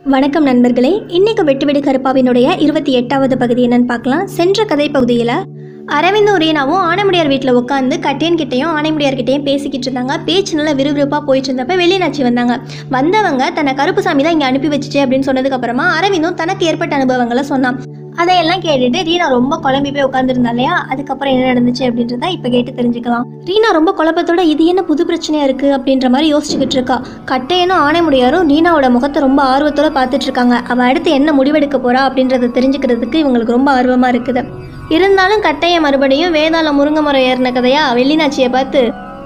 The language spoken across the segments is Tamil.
வணக்கம் நண்பர்களே இன்னைக்கு வெட்டுவெடு கருப்பாவினுடைய இருபத்தி எட்டாவது பகுதி என்னன்னு பார்க்கலாம் சென்ற கதை பகுதியில் அரவிந்தும் ரீனாவும் ஆனைமுடியார் வீட்டில் உட்காந்து கட்டியன் கிட்டேயும் ஆனைமுடியார் கிட்டேயும் பேசிக்கிட்டு இருந்தாங்க பேச்சு நல்லா விறுவிறுப்பாக போயிட்டு இருந்தப்ப வெளிநாச்சி வந்தாங்க வந்தவங்க தன்னை கருப்புசாமி தான் இங்கே அனுப்பி வச்சுச்சு அப்படின்னு சொன்னதுக்கு அப்புறமா அரவிந்தும் தனக்கு ஏற்பட்ட அனுபவங்களை சொன்னான் அதையெல்லாம் கேட்டுட்டு ரீனா ரொம்ப குழம்பி போய் உட்காந்துருந்தா இல்லையா அதுக்கப்புறம் என்ன நடந்துச்சு அப்படின்றத இப்போ கேட்டு தெரிஞ்சுக்கலாம் ரீனா ரொம்ப குழப்பத்தோட இது என்ன புது பிரச்சனையா இருக்கு அப்படின்ற மாதிரி யோசிச்சுக்கிட்டு இருக்கா கட்டையனும் ஆணைமுடியாரும் ரீனாவோட முகத்தை ரொம்ப ஆர்வத்தோட பார்த்துட்டு இருக்காங்க அவ அடுத்து என்ன முடிவெடுக்க போறா அப்படின்றத தெரிஞ்சுக்கிறதுக்கு இவங்களுக்கு ரொம்ப ஆர்வமா இருக்குது இருந்தாலும் கட்டைய மறுபடியும் வேதாள முருங்கை முறை ஏறின கதையா வெள்ளினாச்சியை பார்த்து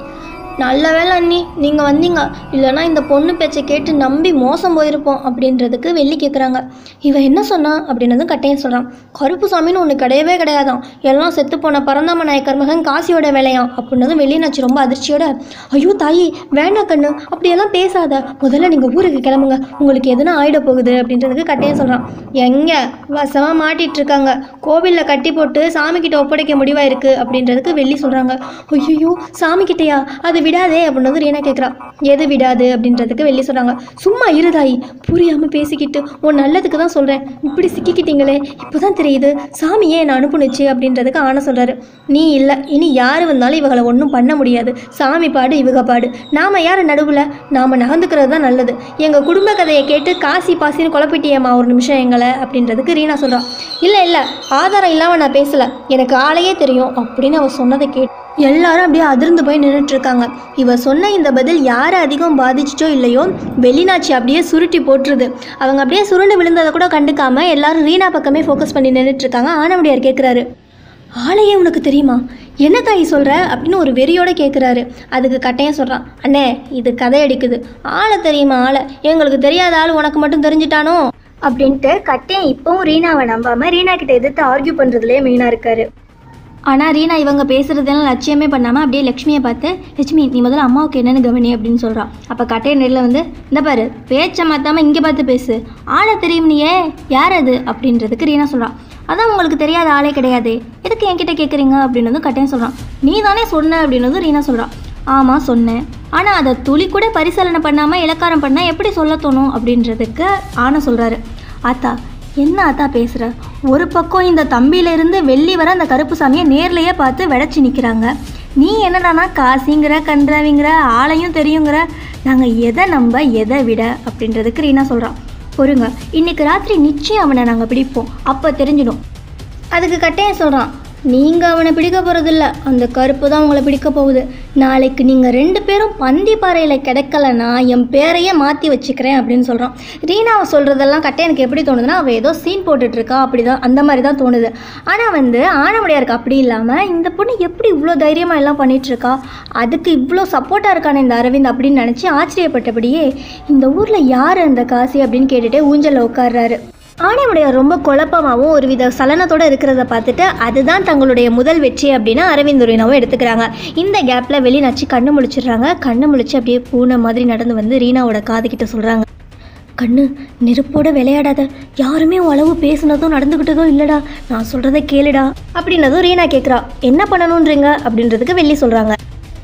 நல்ல வேலை அண்ணி நீங்கள் வந்தீங்க இல்லைனா இந்த பொண்ணு பேச்சை கேட்டு நம்பி மோசம் போயிருப்போம் அப்படின்றதுக்கு வெள்ளி கேட்குறாங்க இவன் என்ன சொன்னான் அப்படின்னதும் கட்டையன் சொல்கிறான் கருப்பு சாமின்னு ஒன்று கிடையவே கிடையாதாம் எல்லாம் செத்து போன பரந்தாம நாயக்கர் மகன் காசியோட வேலையாம் அப்படின்னதும் வெள்ளினாச்சு ரொம்ப அதிர்ச்சியோட ஐயோ தாயி வேண்டாம் கண்ணு அப்படியெல்லாம் பேசாத முதல்ல நீங்கள் ஊருக்கு கிளம்புங்க உங்களுக்கு எதுனா ஆயிட போகுது அப்படின்றதுக்கு கட்டையன் சொல்கிறான் எங்கே வசமாக மாட்டிட்டு இருக்காங்க கோவிலில் கட்டி போட்டு சாமி கிட்ட ஒப்படைக்க முடிவா இருக்கு அப்படின்றதுக்கு வெள்ளி சொல்கிறாங்க ஐயோ சாமி கிட்டயா அது விடாதே அப்படின்னு ரீனா கேட்குறா எது விடாது அப்படின்றதுக்கு வெள்ளி சொல்கிறாங்க சும்மா இருதாயி புரியாமல் பேசிக்கிட்டு உன் நல்லதுக்கு தான் சொல்கிறேன் இப்படி சிக்கிக்கிட்டீங்களே இப்போ தான் தெரியுது சாமியே என்னை அனுப்புனுச்சு அப்படின்றதுக்கு ஆன சொல்கிறாரு நீ இல்லை இனி யார் வந்தாலும் இவங்களை ஒன்றும் பண்ண முடியாது சாமி பாடு இவக பாடு நாம் யார் நடுவில் நாம் நகர்ந்துக்கிறது தான் நல்லது எங்கள் குடும்ப கதையை கேட்டு காசி பாசின்னு குழப்பிட்டியம்மா ஒரு நிமிஷம் எங்களை அப்படின்றதுக்கு ரீனா சொல்கிறா இல்லை இல்லை ஆதாரம் இல்லாமல் நான் பேசலை எனக்கு ஆளையே தெரியும் அப்படின்னு அவ சொன்னதை கேட்டு எல்லாரும் அப்படியே அதிர்ந்து போய் நின்றுட்டு இருக்காங்க இவ சொன்ன இந்த பதில் யாரை அதிகம் பாதிச்சிச்சோ இல்லையோ வெளிநாச்சி அப்படியே சுருட்டி போட்டுருது அவங்க அப்படியே சுருண்டு விழுந்ததை கூட கண்டுக்காம எல்லாரும் ரீனா பக்கமே ஃபோக்கஸ் பண்ணி நின்றுட்டு இருக்காங்க ஆனவடியார் கேட்குறாரு ஆளையே உனக்கு தெரியுமா என்ன தாய் சொல்கிற அப்படின்னு ஒரு வெறியோட கேட்குறாரு அதுக்கு கட்டையும் சொல்கிறான் அண்ணே இது கதை அடிக்குது ஆளை தெரியுமா ஆளை எங்களுக்கு தெரியாத ஆள் உனக்கு மட்டும் தெரிஞ்சிட்டானோ அப்படின்ட்டு கட்டையன் இப்போவும் ரீனாவை நம்பாம ரீனா கிட்ட எதிர்த்து ஆர்கியூ பண்ணுறதுலேயே மெயினாக இருக்காரு ஆனால் ரீனா இவங்க பேசுகிறதெல்லாம் லட்சியமே பண்ணாமல் அப்படியே லக்ஷ்மியை பார்த்து லட்சுமி நீ முதல்ல அம்மாவுக்கு என்னென்னு கவனி அப்படின்னு சொல்கிறான் அப்போ கட்டைய நேரில் வந்து இந்த பாரு பேச்சை மாற்றாமல் இங்கே பார்த்து பேசு ஆளை தெரியும் நீயே யார் அது அப்படின்றதுக்கு ரீனா சொல்கிறான் அதான் உங்களுக்கு தெரியாத ஆளே கிடையாது எதுக்கு என்கிட்ட கேட்குறீங்க அப்படின்னதும் கட்டையும் சொல்கிறான் நீ தானே சொன்ன அப்படின்னதும் ரீனா சொல்கிறான் ஆமாம் சொன்னேன் ஆனால் அதை துளி கூட பரிசீலனை பண்ணாமல் இலக்காரம் பண்ணால் எப்படி சொல்ல தோணும் அப்படின்றதுக்கு ஆன சொல்கிறாரு ஆத்தா என்ன ஆத்தா பேசுகிற ஒரு பக்கம் இந்த தம்பியிலிருந்து வெள்ளி வர அந்த கருப்பு சாமியை நேர்லையே பார்த்து விடச்சி நிற்கிறாங்க நீ என்னடானா காசிங்கிற கன்றாவிங்கிற ஆளையும் தெரியுங்கிற நாங்கள் எதை நம்ப எதை விட அப்படின்றதுக்கு ரீனா சொல்கிறான் பொறுங்க இன்னைக்கு ராத்திரி நிச்சயம் அவனை நாங்கள் பிடிப்போம் அப்போ தெரிஞ்சிடும் அதுக்கு கட்டையன் சொல்கிறான் நீங்கள் அவனை பிடிக்க போகிறதில்ல அந்த கருப்பு தான் உங்களை பிடிக்க போகுது நாளைக்கு நீங்கள் ரெண்டு பேரும் பந்தி பாறையில் கிடைக்கலனா என் பேரையே மாற்றி வச்சுக்கிறேன் அப்படின்னு சொல்கிறான் ரீனாவை சொல்கிறதெல்லாம் கட்டையனுக்கு எப்படி தோணுதுன்னா அவள் ஏதோ சீன் போட்டுட்ருக்கா அப்படி தான் அந்த மாதிரி தான் தோணுது ஆனால் வந்து ஆனமுடையாருக்கு அப்படி இல்லாமல் இந்த பொண்ணு எப்படி இவ்வளோ தைரியமாக எல்லாம் பண்ணிகிட்ருக்கா அதுக்கு இவ்வளோ சப்போர்ட்டாக இருக்கானே இந்த அரவிந்த் அப்படின்னு நினச்சி ஆச்சரியப்பட்டபடியே இந்த ஊரில் யார் அந்த காசி அப்படின்னு கேட்டுகிட்டே ஊஞ்சலில் உட்கார்றாரு ஆணையுடையார் ரொம்ப குழப்பமாகவும் ஒரு வித சலனத்தோடு இருக்கிறத பார்த்துட்டு அதுதான் தங்களுடைய முதல் வெற்றி அப்படின்னு அரவிந்த் ரீனாவும் எடுத்துக்கிறாங்க இந்த கேப்பில் வெளிநாச்சு கண்ணு முழிச்சிடுறாங்க கண்ணு முழிச்சு அப்படியே பூனை மாதிரி நடந்து வந்து ரீனாவோட காதுகிட்ட சொல்கிறாங்க கண்ணு நெருப்போட விளையாடாத யாருமே உளவு பேசுனதும் நடந்துக்கிட்டதும் இல்லைடா நான் சொல்கிறத கேளுடா அப்படின்னதும் ரீனா கேட்குறா என்ன பண்ணணுன்றீங்க அப்படின்றதுக்கு வெள்ளி சொல்கிறாங்க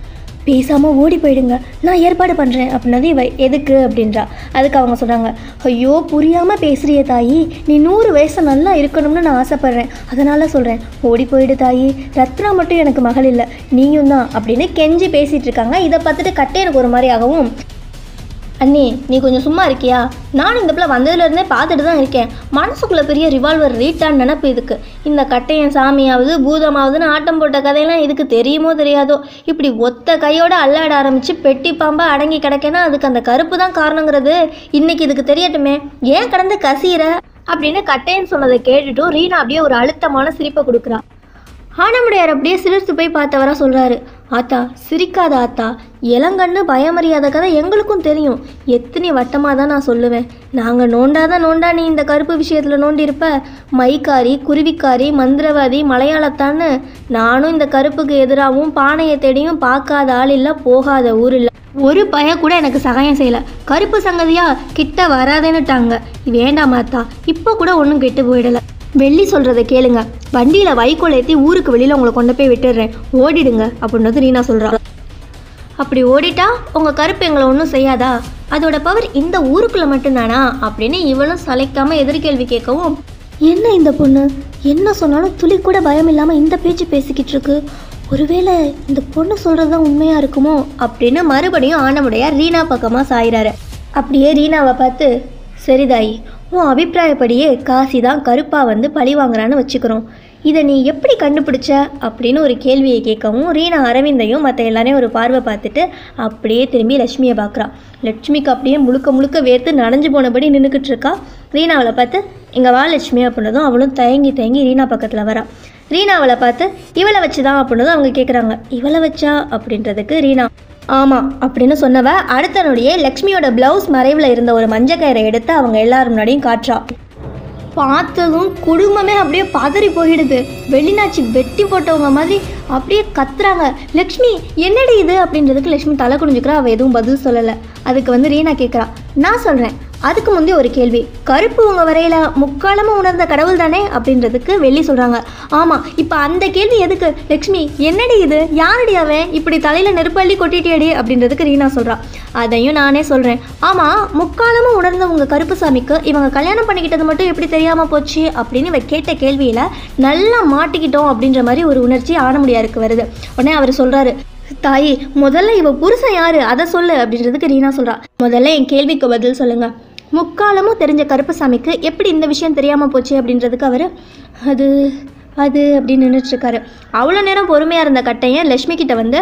பேசாமல் ஓடி போயிடுங்க நான் ஏற்பாடு பண்ணுறேன் அப்படின்னது இவ எதுக்கு அப்படின்றா அதுக்கு அவங்க சொல்கிறாங்க ஐயோ புரியாமல் பேசுறிய தாயி நீ நூறு வயசு நல்லா இருக்கணும்னு நான் ஆசைப்பட்றேன் அதனால் சொல்கிறேன் ஓடி போயிடு தாயி ரத்னா மட்டும் எனக்கு மகள் இல்லை நீயும் தான் அப்படின்னு கெஞ்சி பேசிகிட்டு இருக்காங்க இதை பார்த்துட்டு கட்டை எனக்கு ஒரு மாதிரி ஆகவும் அண்ணி நீ கொஞ்சம் சும்மா இருக்கியா நானும் இந்த பிள்ளை வந்ததுலேருந்தே பார்த்துட்டு தான் இருக்கேன் மனசுக்குள்ளே பெரிய ரிவால்வர் ரீட்டான்னு நினப்பு இதுக்கு இந்த கட்டையன் சாமியாவது பூதமாவதுன்னு ஆட்டம் போட்ட கதையெல்லாம் இதுக்கு தெரியுமோ தெரியாதோ இப்படி ஒத்த கையோட அல்லாட ஆரம்பித்து பெட்டி பாம்பா அடங்கி கிடக்கேன்னா அதுக்கு அந்த கருப்பு தான் காரணங்கிறது இன்னைக்கு இதுக்கு தெரியட்டுமே ஏன் கடந்து கசிகிற அப்படின்னு கட்டையன் சொன்னதை கேட்டுட்டும் ரீனா அப்படியே ஒரு அழுத்தமான சிரிப்பை கொடுக்குறா ஆனமுடையார் அப்படியே சிரித்து போய் பார்த்தவரா சொல்கிறாரு ஆத்தா சிரிக்காத ஆத்தா இளங்கண்ணு பயமறியாத கதை எங்களுக்கும் தெரியும் எத்தனை வட்டமாக தான் நான் சொல்லுவேன் நாங்கள் நோண்டாதான் நோண்டா நீ இந்த கருப்பு விஷயத்தில் நோண்டியிருப்ப மைக்காரி குருவிக்காரி மந்திரவாதி மலையாளத்தான்னு நானும் இந்த கருப்புக்கு எதிராகவும் பானையை தேடியும் பார்க்காத ஆள் இல்லை போகாத ஊர் இல்லை ஒரு பய கூட எனக்கு சகாயம் செய்யல கருப்பு சங்கதியா கிட்ட வராதேன்னுட்டாங்க வேண்டாமாத்தா இப்போ கூட ஒன்றும் கெட்டு போயிடல வெள்ளி சொல்கிறத கேளுங்க வண்டியில் வைக்கோல் ஏற்றி ஊருக்கு வெளியில் உங்களை கொண்டு போய் விட்டுடுறேன் ஓடிடுங்க அப்படின்னது ரீனா சொல்கிறா அப்படி ஓடிட்டா உங்கள் கருப்பு எங்களை ஒன்றும் செய்யாதா அதோட பவர் இந்த ஊருக்குள்ளே மட்டும்தானா அப்படின்னு இவளும் சளைக்காமல் எதிர்கேள்வி கேட்கவும் என்ன இந்த பொண்ணு என்ன சொன்னாலும் துளி கூட பயம் இல்லாமல் இந்த பேச்சு பேசிக்கிட்டு இருக்கு ஒருவேளை இந்த பொண்ணு சொல்கிறது தான் உண்மையாக இருக்குமோ அப்படின்னு மறுபடியும் ஆனமுடையார் ரீனா பக்கமாக சாயிறாரு அப்படியே ரீனாவை பார்த்து சரிதாயி உன் அபிப்பிராயப்படியே காசி தான் கருப்பா வந்து பழி வாங்குறான்னு வச்சுக்கிறோம் இதை நீ எப்படி கண்டுபிடிச்ச அப்படின்னு ஒரு கேள்வியை கேட்கவும் ரீனா அரவிந்தையும் மற்ற எல்லாரையும் ஒரு பார்வை பார்த்துட்டு அப்படியே திரும்பி லட்சுமியை பார்க்குறா லட்சுமிக்கு அப்படியே முழுக்க முழுக்க வேர்த்து நனைஞ்சு போனபடி நின்றுக்கிட்டு இருக்கா ரீனாவளை பார்த்து இங்கே வா லட்சுமி அப்படின்னதும் அவளும் தயங்கி தயங்கி ரீனா பக்கத்தில் வரா ரீனா அவளை பார்த்து இவளை வச்சு தான் அப்படின்னதும் அவங்க கேட்குறாங்க இவளை வச்சா அப்படின்றதுக்கு ரீனா ஆமாம் அப்படின்னு சொன்னவ அடுத்த நொடியே லக்ஷ்மியோட ப்ளவுஸ் மறைவில் இருந்த ஒரு மஞ்சள் கயிறை எடுத்து அவங்க எல்லாரும் முன்னாடியும் காட்டுறா பார்த்ததும் குடும்பமே அப்படியே பதறி போயிடுது வெளிநாச்சி வெட்டி போட்டவங்க மாதிரி அப்படியே கத்துறாங்க லக்ஷ்மி என்னடி இது அப்படின்றதுக்கு லக்ஷ்மி தலை குனிஞ்சுக்கிறா அவள் எதுவும் பதில் சொல்லலை அதுக்கு வந்து ரீனா கேட்குறா நான் சொல்கிறேன் அதுக்கு முந்தைய ஒரு கேள்வி கருப்பு உங்கள் வரையில முக்காலமாக உணர்ந்த கடவுள் தானே அப்படின்றதுக்கு வெள்ளி சொல்கிறாங்க ஆமாம் இப்போ அந்த கேள்வி எதுக்கு லக்ஷ்மி என்னடி இது யாரடி அவன் இப்படி தலையில் நெருப்பள்ளி கொட்டிட்டியடி அப்படின்றதுக்கு ரீனா சொல்கிறா அதையும் நானே சொல்கிறேன் ஆமாம் முக்காலமும் உணர்ந்த உங்கள் கருப்புசாமிக்கு இவங்க கல்யாணம் பண்ணிக்கிட்டது மட்டும் எப்படி தெரியாமல் போச்சு அப்படின்னு இவ கேட்ட கேள்வியில் நல்லா மாட்டிக்கிட்டோம் அப்படின்ற மாதிரி ஒரு உணர்ச்சி ஆனமுடியாருக்கு வருது உடனே அவர் சொல்கிறாரு தாயி முதல்ல இவ புருஷன் யாரு அதை சொல்லு அப்படின்றதுக்கு ரீனா சொல்றா முதல்ல என் கேள்விக்கு பதில் சொல்லுங்க முக்காலமும் தெரிஞ்ச கருப்பசாமிக்கு எப்படி இந்த விஷயம் தெரியாமல் போச்சு அப்படின்றதுக்கு அவர் அது அது அப்படின்னு நின்றுட்டு இருக்காரு அவ்வளோ நேரம் பொறுமையாக இருந்த கட்டையன் லக்ஷ்மி கிட்ட வந்து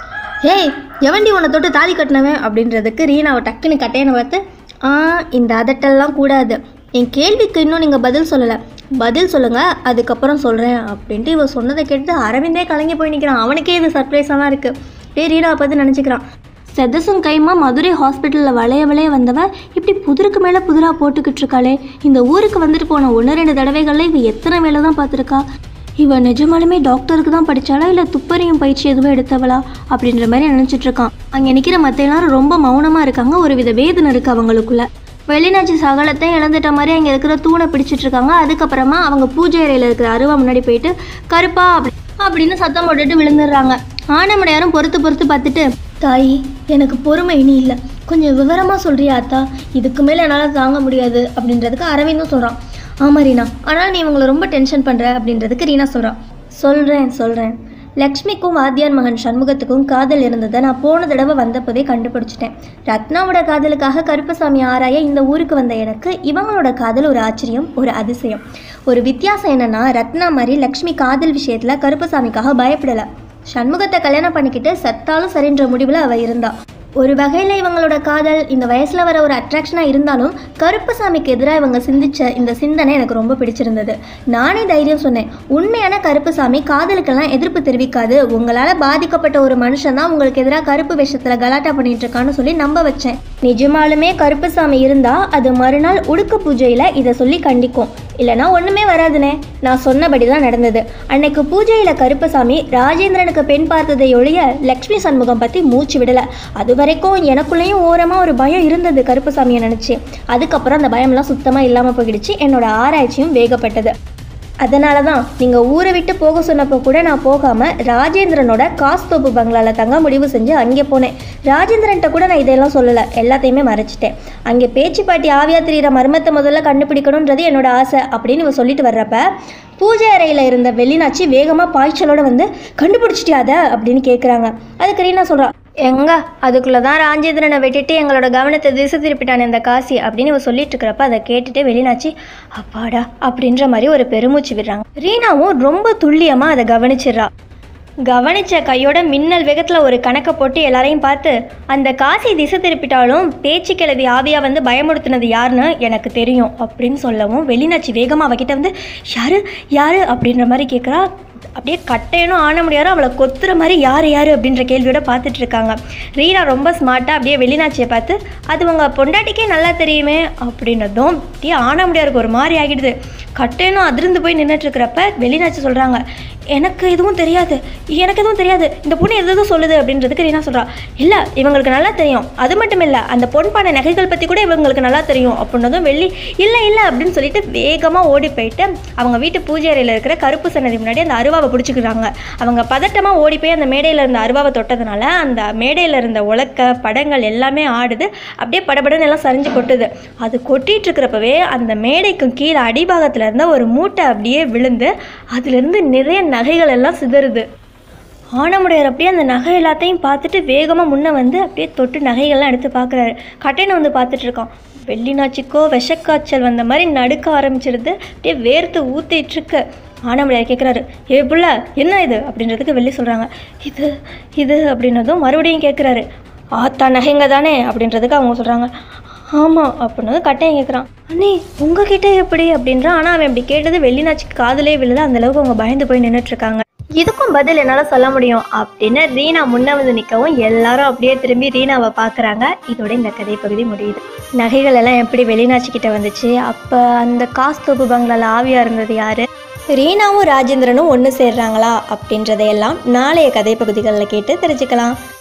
ஏய் எவண்டி உன்னை தொட்டு தாலி கட்டினவன் அப்படின்றதுக்கு ரீனாவை டக்குன்னு கட்டையனை பார்த்து ஆ இந்த அதட்டெல்லாம் கூடாது என் கேள்விக்கு இன்னும் நீங்கள் பதில் சொல்லலை பதில் சொல்லுங்கள் அதுக்கப்புறம் சொல்கிறேன் அப்படின்ட்டு இவ சொன்னதை கேட்டு அரவிந்தே கலங்கி போய் நிற்கிறான் அவனுக்கே இது சர்ப்ரைஸாக தான் இருக்குது அப்படியே ரீனாவை பார்த்து நினச்சிக்கிறான் செதசும் கைமா மதுரை ஹாஸ்பிட்டலில் வளைய வளைய வந்தவ இப்படி புதிருக்கு மேலே புதிராக போட்டுக்கிட்டு இருக்காளே இந்த ஊருக்கு வந்துட்டு போன ஒன்று ரெண்டு தடவைகளில் இவ எத்தனை வேலை தான் பார்த்துருக்கா இவ நிஜமாலுமே டாக்டருக்கு தான் படித்தாளா இல்லை துப்பறியும் பயிற்சி எதுவும் எடுத்தவளா அப்படின்ற மாதிரி நினச்சிட்டு இருக்கான் அங்கே நிற்கிற மற்ற எல்லாரும் ரொம்ப மௌனமாக இருக்காங்க ஒரு வித வேதனை இருக்குது அவங்களுக்குள்ள வெளிநாட்டு சகலத்தையும் இழந்துட்ட மாதிரி அங்கே இருக்கிற தூணை பிடிச்சிட்டு இருக்காங்க அதுக்கப்புறமா அவங்க பூஜை அறையில் இருக்கிற அருவா முன்னாடி போயிட்டு கருப்பா அப்படி அப்படின்னு சத்தம் போட்டுட்டு விழுந்துடுறாங்க ஆனமடையாரும் பொறுத்து பொறுத்து பார்த்துட்டு தாயி எனக்கு பொறுமை இனி இல்லை கொஞ்சம் விவரமாக சொல்கிறியா அத்தா இதுக்கு மேலே என்னால் தாங்க முடியாது அப்படின்றதுக்கு அரவிந்தும் சொல்கிறான் ஆமாம் ரீனா ஆனால் நீ இவங்களை ரொம்ப டென்ஷன் பண்ணுற அப்படின்றதுக்கு ரீனா சொல்கிறான் சொல்கிறேன் சொல்கிறேன் லக்ஷ்மிக்கும் வாத்தியார் மகன் சண்முகத்துக்கும் காதல் இருந்ததை நான் போன தடவை வந்தப்போதே கண்டுபிடிச்சிட்டேன் ரத்னாவோட காதலுக்காக கருப்பசாமி ஆராய இந்த ஊருக்கு வந்த எனக்கு இவங்களோட காதல் ஒரு ஆச்சரியம் ஒரு அதிசயம் ஒரு வித்தியாசம் என்னன்னா ரத்னா மாதிரி லக்ஷ்மி காதல் விஷயத்தில் கருப்பசாமிக்காக பயப்படலை சண்முகத்தை கல்யாணம் பண்ணிக்கிட்டு செத்தாலும் சரின்ற முடிவில் அவள் இருந்தா ஒரு வகையில் இவங்களோட காதல் இந்த வயசில் வர ஒரு அட்ராக்ஷனாக இருந்தாலும் கருப்புசாமிக்கு எதிராக இவங்க சிந்திச்ச இந்த சிந்தனை எனக்கு ரொம்ப பிடிச்சிருந்தது நானே தைரியம் சொன்னேன் உண்மையான கருப்புசாமி காதலுக்கெல்லாம் எதிர்ப்பு தெரிவிக்காது உங்களால் பாதிக்கப்பட்ட ஒரு மனுஷன் தான் உங்களுக்கு எதிராக கருப்பு வேஷத்தில் கலாட்டா பண்ணிட்டு இருக்கான்னு சொல்லி நம்ப வச்சேன் நிஜமாலுமே கருப்புசாமி இருந்தால் அது மறுநாள் உடுக்கு பூஜையில் இதை சொல்லி கண்டிக்கும் இல்லைனா ஒன்றுமே வராதுனே நான் சொன்னபடி தான் நடந்தது அன்னைக்கு பூஜையில் கருப்பசாமி ராஜேந்திரனுக்கு பெண் பார்த்ததை ஒழிய லக்ஷ்மி சண்முகம் பற்றி மூச்சு விடலை அது வரைக்கும் எனக்குள்ளேயும் ஓரமாக ஒரு பயம் இருந்தது கருப்பசாமியை நினச்சி அதுக்கப்புறம் அந்த பயம்லாம் சுத்தமாக இல்லாமல் போயிடுச்சு என்னோட ஆராய்ச்சியும் வேகப்பட்டது அதனால தான் நீங்கள் ஊரை விட்டு போக சொன்னப்போ கூட நான் போகாமல் ராஜேந்திரனோட காஸ்தோப்பு பங்களாவில் தங்க முடிவு செஞ்சு அங்கே போனேன் ராஜேந்திரன்ட்ட கூட நான் இதெல்லாம் சொல்லலை எல்லாத்தையுமே மறைச்சிட்டேன் அங்கே பேச்சு பாட்டி ஆவியா தெரியிற மர்மத்தை முதல்ல கண்டுபிடிக்கணுன்றது என்னோட ஆசை அப்படின்னு இவ சொல்லிட்டு வர்றப்ப பூஜை அறையில் இருந்த வெள்ளினாச்சி வேகமாக பாய்ச்சலோட வந்து கண்டுபிடிச்சிட்டியாத அப்படின்னு கேட்குறாங்க அதுக்கு ரீனா சொல்கிறா எங்க அதுக்குள்ளே தான் ராஜேந்திரனை வெட்டிட்டு எங்களோட கவனத்தை திசை திருப்பிட்டான் இந்த காசி அப்படின்னு இவ சொல்லிட்டு இருக்கிறப்ப அதை கேட்டுட்டு வெளிநாச்சி அப்பாடா அப்படின்ற மாதிரி ஒரு பெருமூச்சு விடுறாங்க ரீனாவும் ரொம்ப துல்லியமாக அதை கவனிச்சிடுறா கவனிச்ச கையோட மின்னல் வேகத்தில் ஒரு கணக்கை போட்டு எல்லாரையும் பார்த்து அந்த காசி திசை திருப்பிட்டாலும் பேச்சு கிளவி ஆவியா வந்து பயமுறுத்தினது யாருன்னு எனக்கு தெரியும் அப்படின்னு சொல்லவும் வெளிநாச்சி வேகமாக அவகிட்ட வந்து யாரு யாரு அப்படின்ற மாதிரி கேட்குறா அப்படியே கட்டையனும் ஆன முடியாரோ அவளை கொத்துற மாதிரி யார் யார் அப்படின்ற கேள்வியோட பார்த்துட்டு இருக்காங்க ரீனா ரொம்ப ஸ்மார்ட்டாக அப்படியே வெளிநாச்சியை பார்த்து அது உங்கள் பொண்டாட்டிக்கே நல்லா தெரியுமே அப்படின்னதும் அப்படியே ஆன முடியாருக்கு ஒரு மாதிரி ஆகிடுது கட்டையனும் அதிர்ந்து போய் நின்றுட்டு இருக்கிறப்ப வெளிநாச்சி சொல்கிறாங்க எனக்கு எதுவும் தெரியாது எனக்கு எதுவும் தெரியாது இந்த பொண்ணு எது எதுவும் சொல்லுது அப்படின்றதுக்கு ரீனா சொல்கிறா இல்லை இவங்களுக்கு நல்லா தெரியும் அது மட்டும் இல்லை அந்த பொன்பான நகைகள் பற்றி கூட இவங்களுக்கு நல்லா தெரியும் அப்படின்னதும் வெள்ளி இல்லை இல்லை அப்படின்னு சொல்லிட்டு வேகமாக ஓடி போயிட்டு அவங்க வீட்டு பூஜை அறையில் இருக்கிற கருப்பு சன்னதி முன்னாடி அந்த அருவாவை பிடிச்சிக்கிறாங்க அவங்க பதட்டமாக ஓடி போய் அந்த மேடையில் இருந்த அருவாவை தொட்டதுனால அந்த மேடையில் இருந்த உலக்க படங்கள் எல்லாமே ஆடுது அப்படியே படபடன்னு எல்லாம் சரிஞ்சு கொட்டுது அது கொட்டிட்டு இருக்கிறப்பவே அந்த மேடைக்கு கீழே அடிபாகத்தில் இருந்த ஒரு மூட்டை அப்படியே விழுந்து அதுலேருந்து நிறைய நகைகள் எல்லாம் சிதறுது ஆனமுடையார் அப்படியே அந்த நகை எல்லாத்தையும் பார்த்துட்டு வேகமாக முன்னே வந்து அப்படியே தொட்டு நகைகள்லாம் எடுத்து பார்க்குறாரு கட்டைன்னு வந்து பார்த்துட்டு இருக்கான் வெள்ளினாச்சிக்கோ விஷக்காய்ச்சல் வந்த மாதிரி நடுக்க ஆரம்பிச்சிருது அப்படியே வேர்த்து ஊத்திட்டு இருக்கு ஆனமுடையார் கேட்குறாரு ஏ புள்ள என்ன இது அப்படின்றதுக்கு வெள்ளி சொல்கிறாங்க இது இது அப்படின்னதும் மறுபடியும் கேட்குறாரு ஆத்தா நகைங்க தானே அப்படின்றதுக்கு அவங்க சொல்கிறாங்க ஆமாம் அப்படின்னதும் கட்டையன் கேட்குறான் அண்ணே உங்ககிட்ட எப்படி அப்படின்றான் ஆனால் அவன் இப்படி கேட்டது வெள்ளினாச்சிக்கு காதலே விழுது அந்த அளவுக்கு அவங்க பயந்து போய் நின்றுட்டு இருக்காங்க இதுக்கும் பதில் என்னால் சொல்ல முடியும் அப்படின்னு ரீனா முன்ன வந்து நிற்கவும் எல்லாரும் அப்படியே திரும்பி ரீனாவை பார்க்குறாங்க இதோட இந்த கதை பகுதி முடியுது நகைகள் எல்லாம் எப்படி வெளிநாச்சிக்கிட்ட வந்துச்சு அப்போ அந்த காசு தொப்பு பங்களால ஆவியாக இருந்தது யாரு ரீனாவும் ராஜேந்திரனும் ஒன்று சேர்றாங்களா அப்படின்றதையெல்லாம் நாளைய கதை பகுதிகளில் கேட்டு தெரிஞ்சுக்கலாம்